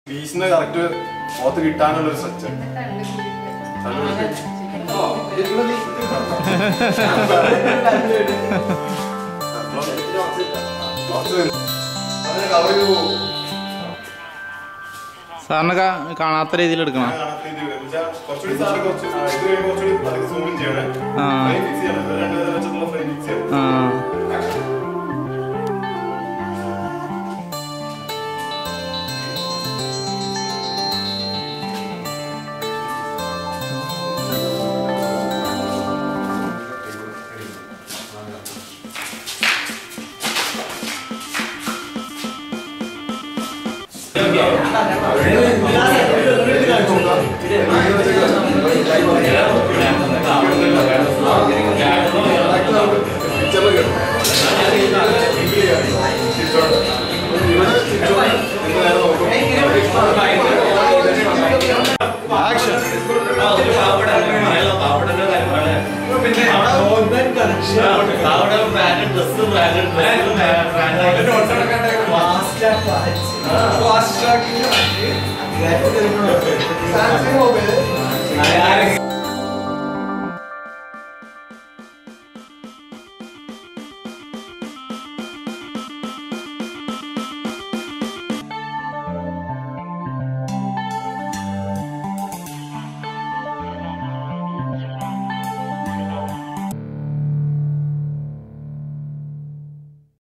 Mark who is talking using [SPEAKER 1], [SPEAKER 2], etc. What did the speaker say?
[SPEAKER 1] പീസിന് കറക്റ്റ് പോത്ത് കിട്ടാനുള്ള ഒരു സ്ട്രക്ചർ
[SPEAKER 2] സാറിന് കാ- കാണാത്ത രീതിയിൽ എടുക്കണം
[SPEAKER 1] കുറച്ചുകൂടി സാറ് കുറച്ച് ഇത് കഴിയുമ്പോൾ കുറച്ചുകൂടി അധികം സൂം ചെയ്യണേ
[SPEAKER 2] ആ.
[SPEAKER 1] ഫ്രെയിം ഫിക്സ് ചെയ്യണം ഇത് രണ്ട് നേരം വെച്ചിട്ടുള്ള ഫ്രെയിം ഫിക്സ് ചെയ്യണം
[SPEAKER 2] ആ
[SPEAKER 3] ഫാസ്റ്റ് ട്രാക്കിംഗ്